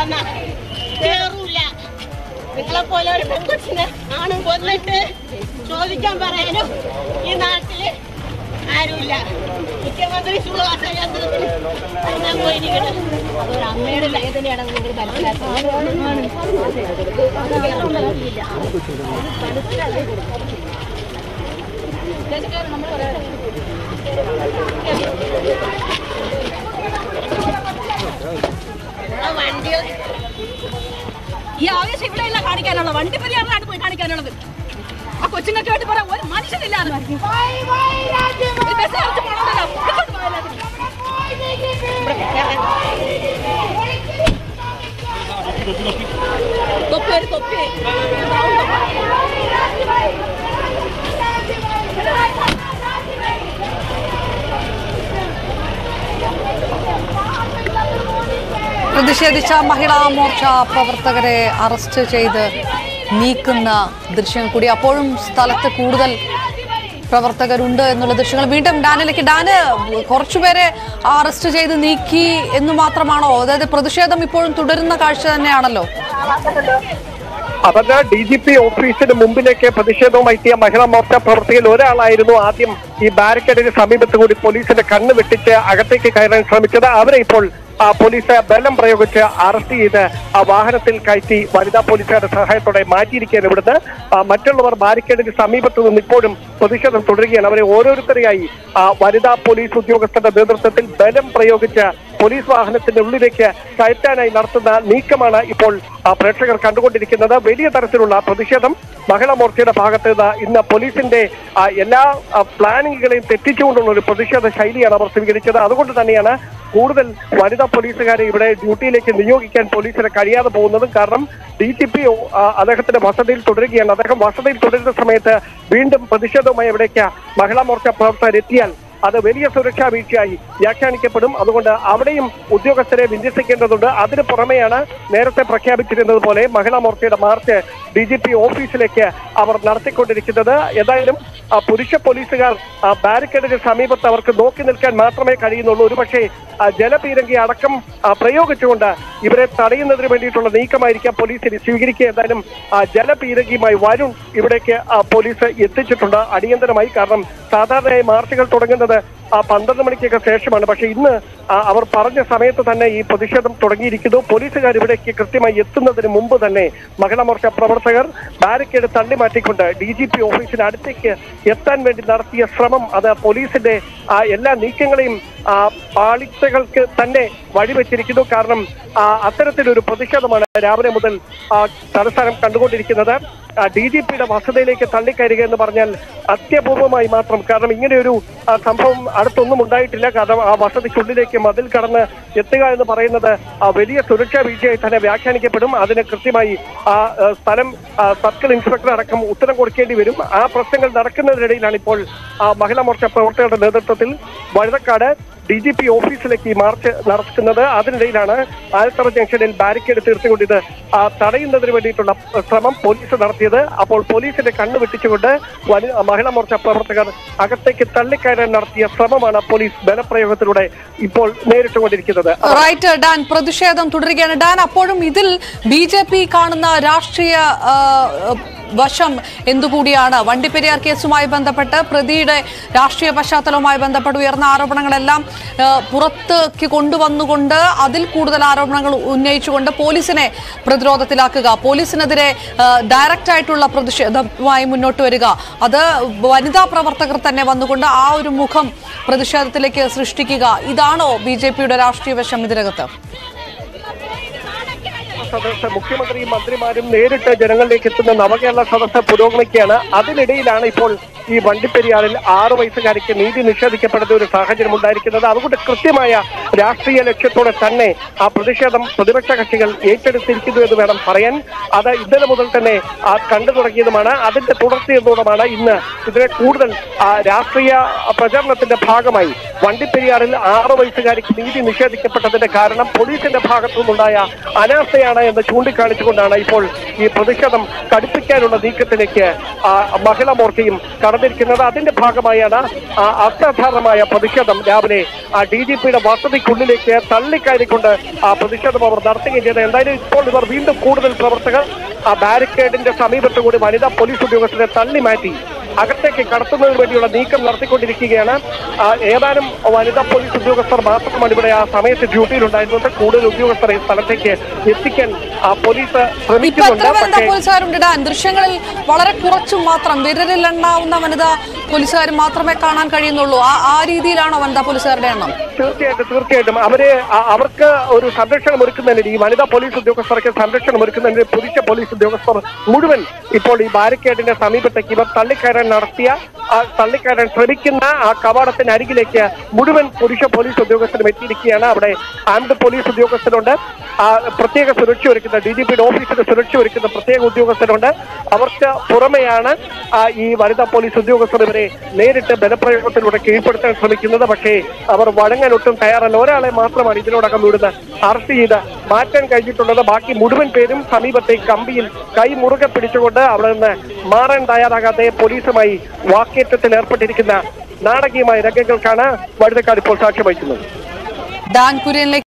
വന്ന കേറൂല നിങ്ങളെ പോലെ ഒരു പെൺകൊച്ചിനെ ആണ് കൊന്നിട്ട് ചോദിക്കാൻ പറയാനും ഈ നാട്ടില് ആരുമില്ല മുഖ്യമന്ത്രി സുഖവാസ കേന്ദ്രത്തിൽ ഞാൻ പോയിരിക്കണം അതൊരു അമ്മയുടെ വേദനയാണ് നിങ്ങൾ വണ്ടി ഈ ആവേശം ഇവിടെ ഇല്ല കാണിക്കാനുള്ള വണ്ടി പരിഹാരമാണ് പോയി കാണിക്കാനുള്ളത് ആ കൊച്ചുങ്ങൾക്ക് വേണ്ടി പറയാം ഒരു മനുഷ്യനില്ലാതെ ഒരു ബസ് അടച്ച് പോകണമല്ലോ ഇങ്ങോട്ട് വാ എല്ലാവരും. തൊപ്പി ഒരു തൊപ്പി പ്രതിഷേധിച്ച മഹിളാ മോർച്ച പ്രവർത്തകരെ അറസ്റ്റ് ചെയ്ത് നീക്കുന്ന ദൃശ്യം കൂടി അപ്പോഴും സ്ഥലത്ത് കൂടുതൽ പ്രവർത്തകരുണ്ട് എന്നുള്ള ദൃശ്യങ്ങൾ വീണ്ടും ഡാനിലേക്ക് ഡാന് കുറച്ചുപേരെ അറസ്റ്റ് ചെയ്ത് നീക്കി എന്ന് മാത്രമാണോ അതായത് പ്രതിഷേധം ഇപ്പോഴും തുടരുന്ന കാഴ്ച തന്നെയാണല്ലോ അവരുടെ ഡി ജി പി ഓഫീസിന് മുമ്പിലേക്ക് പ്രതിഷേധവുമായി എത്തിയ മഹിളാ മോർച്ച പ്രവർത്തകയിൽ ഒരാളായിരുന്നു ആദ്യം ഈ ബാരിക്കേഡിന് സമീപത്ത് കൂടി പോലീസിന്റെ കണ്ണ് വെട്ടിച്ച് അകത്തേക്ക് കയറാൻ ശ്രമിച്ചത് അവരെ ഇപ്പോൾ ആ, പോലീസ് ബലം പ്രയോഗിച്ച് അറസ്റ്റ് ചെയ്ത് ആ വാഹനത്തിൽ കയറ്റി വനിതാ പോലീസുകാരുടെ സഹായത്തോടെ മാറ്റിയിരിക്കുകയാണ് ഇവിടുന്ന് ആ, മറ്റുള്ളവർ ബാരിക്കേഡിന് സമീപത്ത് നിന്ന് ഇപ്പോഴും പ്രതിഷേധം തുടരുകയാണ് അവരെ ഓരോരുത്തരെയായി ആ, വനിതാ പോലീസ് ഉദ്യോഗസ്ഥരുടെ നേതൃത്വത്തിൽ ബലം പ്രയോഗിച്ച് പോലീസ് വാഹനത്തിന്റെ ഉള്ളിലേക്ക് കയറ്റാനായി നടത്തുന്ന നീക്കമാണ് ഇപ്പോൾ ആ, പ്രേക്ഷകർ കണ്ടുകൊണ്ടിരിക്കുന്നത് വലിയ തരത്തിലുള്ള പ്രതിഷേധം മഹിളാ മോർച്ചയുടെ ഭാഗത്ത് നിന്ന് ഇന്ന് പോലീസിന്റെ ആ, എല്ലാ ആ, പ്ലാനിങ്ങുകളെയും തെറ്റിച്ചുകൊണ്ടുള്ള ഒരു പ്രതിഷേധ ശൈലിയാണ് അവർ സ്വീകരിച്ചത് അതുകൊണ്ട് തന്നെയാണ് കൂടുതൽ വനിതാ പോലീസുകാരെ ഇവിടെ ഡ്യൂട്ടിയിലേക്ക് നിയോഗിക്കാൻ പോലീസിന് കഴിയാതെ പോകുന്നതും കാരണം ഡി ജി പി അദ്ദേഹത്തിന്റെ വസതിയിൽ തുടരുകയാണ് അദ്ദേഹം വസതിയിൽ തുടരുന്ന സമയത്ത് വീണ്ടും പ്രതിഷേധവുമായി ഇവിടേക്ക് മഹിളാ മോർച്ച പ്രവർത്തകർ എത്തിയാൽ അത് വലിയ സുരക്ഷാ വീഴ്ചയായി വ്യാഖ്യാനിക്കപ്പെടും അതുകൊണ്ട് അവിടെയും ഉദ്യോഗസ്ഥരെ വിന്യസിക്കേണ്ടതുണ്ട് അതിന് പുറമെയാണ് നേരത്തെ പ്രഖ്യാപിച്ചിരുന്നത് പോലെ മഹിളാ മോർച്ചയുടെ മാർച്ച് ഡി ജി പി ഓഫീസിലേക്ക് അവർ നടത്തിക്കൊണ്ടിരിക്കുന്നത് ഏതായാലും ആ, പുരുഷ പോലീസുകാർ ആ, ബാരിക്കേഡിന് സമീപത്ത് അവർക്ക് നോക്കി നിൽക്കാൻ മാത്രമേ കഴിയുന്നുള്ളൂ ഒരുപക്ഷെ ആ, ജലപീരങ്കി അടക്കം ആ, പ്രയോഗിച്ചുകൊണ്ട് ഇവരെ തടയുന്നതിന് വേണ്ടിയിട്ടുള്ള നീക്കമായിരിക്കാം പോലീസിന് സ്വീകരിക്കുക എന്തായാലും ആ, ജലപീരങ്കിയുമായി വരുൺ ഇവിടേക്ക് ആ, പോലീസ് എത്തിച്ചിട്ടുണ്ട് അടിയന്തരമായി കാരണം സാധാരണയായി മാർച്ചുകൾ തുടങ്ങുന്നത് ആ പന്ത്രണ്ട് മണിക്കൊക്കെ ശേഷമാണ് പക്ഷേ ഇന്ന് ആ, അവർ പറഞ്ഞ സമയത്ത് തന്നെ ഈ പ്രതിഷേധം തുടങ്ങിയിരിക്കുന്നു പോലീസുകാർ ഇവിടേക്ക് കൃത്യമായി എത്തുന്നതിന് മുമ്പ് തന്നെ മഹിളാ മോർച്ച പ്രവർത്തകർ ബാരിക്കേഡ് തള്ളി മാറ്റിക്കൊണ്ട് ഡി ജി പി ഓഫീസിന് അടുത്തേക്ക് എത്താൻ വേണ്ടി നടത്തിയ ശ്രമം അത് പോലീസിന്റെ ആ, എല്ലാ നീക്കങ്ങളെയും ആ, പാളിച്ചകൾക്ക് തന്നെ വഴിവെച്ചിരിക്കുന്നു കാരണം ആ, അത്തരത്തിലൊരു പ്രതിഷേധമാണ് രാവിലെ മുതൽ ആ, തലസ്ഥാനം കണ്ടുകൊണ്ടിരിക്കുന്നത് ഡി ജി പിയുടെ വസതിയിലേക്ക് തള്ളിക്കയറുക എന്ന് പറഞ്ഞാൽ അത്യപൂർവമായി മാത്രം കാരണം ഇങ്ങനെയൊരു ആ, സംഭവം അടുത്തൊന്നും ഉണ്ടായിട്ടില്ല കാരണം ആ വസതിക്കുള്ളിലേക്ക് മതിൽ കടന്ന് എത്തുക എന്ന് പറയുന്നത് ആ, വലിയ സുരക്ഷാ വീഴ്ചയായി തന്നെ വ്യാഖ്യാനിക്കപ്പെടും അതിന് കൃത്യമായി ആ ആ, സ്ഥലം ആ, സർക്കിൾ ഇൻസ്പെക്ടർ അടക്കം ഉത്തരം കൊടുക്കേണ്ടി വരും ആ പ്രശ്നങ്ങൾ നടക്കുന്നതിനിടയിലാണ് ഇപ്പോൾ ആ, മഹിളാ മോർച്ച പ്രവർത്തകരുടെ നേതൃത്വത്തിൽ വഴുതക്കാട് ഡി ജി പി ഓഫീസിലേക്ക് ഈ മാർച്ച് നടക്കുന്നത് അതിനിടയിലാണ് ആലത്തറ ജംഗ്ഷനിൽ ബാരിക്കേഡ് തീർത്തുകൊണ്ട് ഇത് ആ, തടയുന്നതിന് വേണ്ടിയിട്ടുള്ള ശ്രമം പോലീസ് നടത്തിയത് അപ്പോൾ പോലീസിന്റെ കണ്ണ് വെട്ടിച്ചുകൊണ്ട് വനി മഹിളാ മോർച്ച പ്രവർത്തകർ അകത്തേക്ക് തള്ളിക്കയറാൻ നടത്തിയ ശ്രമമാണ് പോലീസ് ബലപ്രയോഗത്തിലൂടെ ഇപ്പോൾ നേരിട്ടുകൊണ്ടിരിക്കുന്നത് റൈറ്റ് ഡാൻ പ്രതിഷേധം തുടരുകയാണ് ഡാൻ അപ്പോഴും ഇതിൽ ബി ജെ പി കാണുന്ന രാഷ്ട്രീയ ആ, വശം എന്തുകൂടിയാണ് വണ്ടിപ്പെരിയാർ കേസുമായി ബന്ധപ്പെട്ട് പ്രതിയുടെ രാഷ്ട്രീയ പശ്ചാത്തലവുമായി ബന്ധപ്പെട്ട് ഉയർന്ന ആരോപണങ്ങളെല്ലാം ആ, പുറത്തേക്ക് കൊണ്ടുവന്നുകൊണ്ട് അതിൽ കൂടുതൽ ആരോപണങ്ങൾ ഉന്നയിച്ചുകൊണ്ട് പോലീസിനെ പ്രതിരോധത്തിലാക്കുക പോലീസിനെതിരെ ആ, ഡയറക്റ്റ് ആയിട്ടുള്ള പ്രതിഷേധവുമായി മുന്നോട്ട് വരിക അത് വനിതാ പ്രവർത്തകർ തന്നെ വന്നുകൊണ്ട് ആ ഒരു മുഖം പ്രതിഷേധത്തിലേക്ക് സൃഷ്ടിക്കുക ഇതാണോ ബി ജെ പിയുടെ രാഷ്ട്രീയ വശം ഇതിനകത്ത് സദസ്സ് മുഖ്യമന്ത്രിയും മന്ത്രിമാരും നേരിട്ട് ജനങ്ങളിലേക്ക് എത്തുന്ന നവകേരള സദസ്സ് പുരോഗമിക്കുകയാണ് അതിനിടയിലാണ് ഇപ്പോൾ ഈ വണ്ടിപ്പെരിയാറിൽ ആറു വയസ്സുകാരിക്ക് നീതി നിഷേധിക്കപ്പെടുന്ന ഒരു സാഹചര്യം ഉണ്ടായിരിക്കുന്നത് അതുകൊണ്ട് കൃത്യമായ രാഷ്ട്രീയ ലക്ഷ്യത്തോടെ തന്നെ ആ പ്രതിഷേധം പ്രതിപക്ഷ കക്ഷികൾ ഏറ്റെടുത്തിരിക്കുന്നു എന്ന് വേണം പറയാൻ അത് ഇന്നലെ മുതൽ തന്നെ ആ കണ്ടു തുടങ്ങിയതുമാണ് അതിന്റെ തുടർച്ചയെന്നോടമാണ് ഇന്ന് ഇതിനെ കൂടുതൽ ആ, രാഷ്ട്രീയ പ്രചരണത്തിന്റെ ഭാഗമായി വണ്ടിപ്പെരിയാറിൽ ആറു വയസ്സുകാരിക്ക് നീതി നിഷേധിക്കപ്പെട്ടതിന്റെ കാരണം പോലീസിന്റെ ഭാഗത്തു നിന്നുണ്ടായ അനാസ്ഥയാണ് എന്ന് ചൂണ്ടിക്കാണിച്ചുകൊണ്ടാണ് ഇപ്പോൾ ഈ പ്രതിഷേധം കടുപ്പിക്കാനുള്ള നീക്കത്തിലേക്ക് ആ, മഹിളാ മോർച്ചയും കടന്നു നടന്നിരിക്കുന്നത് അതിന്റെ ഭാഗമായാണ് ആ അസാധാരണമായ പ്രതിഷേധം രാവിലെ ആ ഡി ജി പിയുടെ വസതിക്കുള്ളിലേക്ക് തള്ളിക്കയറിക്കൊണ്ട് ആ പ്രതിഷേധം അവർ നടത്തുകയും ചെയ്തത് എന്തായാലും ഇപ്പോൾ ഇവർ വീണ്ടും കൂടുതൽ പ്രവർത്തകർ ആ ബാരിക്കേഡിന്റെ സമീപത്ത് കൂടി വനിതാ പോലീസ് ഉദ്യോഗസ്ഥരെ തള്ളി മാറ്റി അകത്തേക്ക് കടത്തുന്നതിന് വേണ്ടിയുള്ള നീക്കം നടത്തിക്കൊണ്ടിരിക്കുകയാണ് ആ, ഏതാനും വനിതാ പോലീസ് ഉദ്യോഗസ്ഥർ മാത്രമാണ് ഇവിടെ ആ സമയത്ത് ഡ്യൂട്ടിയിലുണ്ടായിരുന്നത് കൂടുതൽ ഉദ്യോഗസ്ഥരെ സ്ഥലത്തേക്ക് എത്തിക്കാൻ ആ, പോലീസ് ഇപ്പൊ ശ്രമിക്കുന്നുണ്ട് എത്ര വനിതാ പക്ഷേ പോലീസുകാരുണ്ട് ഡാൻ ദൃശ്യങ്ങളിൽ വളരെ കുറച്ചു മാത്രം വിരലിൽ എണ്ണാവുന്ന വനിതാ പോലീസുകാർ മാത്രമേ കാണാൻ കഴിയുന്നുള്ളൂ ആ ആ രീതിയിലാണോ വനിതാ പോലീസുകാരുടെ എണ്ണം തീർച്ചയായിട്ടും തീർച്ചയായിട്ടും അവര് അ- അവർക്ക് ഒരു സംരക്ഷണം ഒരുക്കുന്നതിന് ഈ വനിതാ പോലീസ് ഉദ്യോഗസ്ഥർക്ക് സംരക്ഷണം ഒരുക്കുന്നതിന് പുരുഷ പോലീസ് ഉദ്യോഗസ്ഥർ മുഴുവൻ ഇപ്പോൾ ഈ ബാരിക്കേഡിന്റെ സമീപത്തേക്ക് ഇവർ തള്ളിക്കയറാൻ നടത്തിയ ആ തള്ളിക്കയറാൻ ശ്രമിക്കുന്ന ആ കവാടത്തിന് അരികിലേക്ക് മുഴുവൻ പുരുഷ പോലീസ് ഉദ്യോഗസ്ഥരും എത്തിയിരിക്കുകയാണ് അവിടെ ആംഡ് പോലീസ് ഉദ്യോഗസ്ഥരുണ്ട് ആ പ്രത്യേക സുരക്ഷ ഒരുക്കുന്ന ഡി ജി പിയുടെ ഓഫീസിന് സുരക്ഷ ഒരുക്കുന്ന പ്രത്യേക ഉദ്യോഗസ്ഥരുണ്ട് അവർക്ക് പുറമെയാണ് ആ, ഈ വനിതാ പോലീസ് ഉദ്യോഗസ്ഥർ ഇവരെ നേരിട്ട് ബലപ്രയോഗത്തിലൂടെ കീഴ്പ്പെടുത്താൻ ശ്രമിക്കുന്നത് പക്ഷേ അവർ വഴങ്ങാൻ ഒട്ടും തയ്യാറല്ല ഒരാളെ മാത്രമാണ് ഇതിനോടകം ഇവിടുന്ന് അറസ്റ്റ് ചെയ്ത് മാറ്റാൻ കഴിഞ്ഞിട്ടുള്ളത് ബാക്കി മുഴുവൻ പേരും സമീപത്തെ കമ്പിയിൽ കൈ മുറുകെ പിടിച്ചുകൊണ്ട് അവിടെ നിന്ന് മാറാൻ തയ്യാറാകാതെ പോലീസുമായി വാക്കേറ്റത്തിൽ ഏർപ്പെട്ടിരിക്കുന്ന നാടകീയമായ രംഗങ്ങൾക്കാണ് വഴുതക്കാട് ഇപ്പോൾ സാക്ഷ്യം വഹിക്കുന്നത് ഡാൻ കുര്യനിലേക്ക്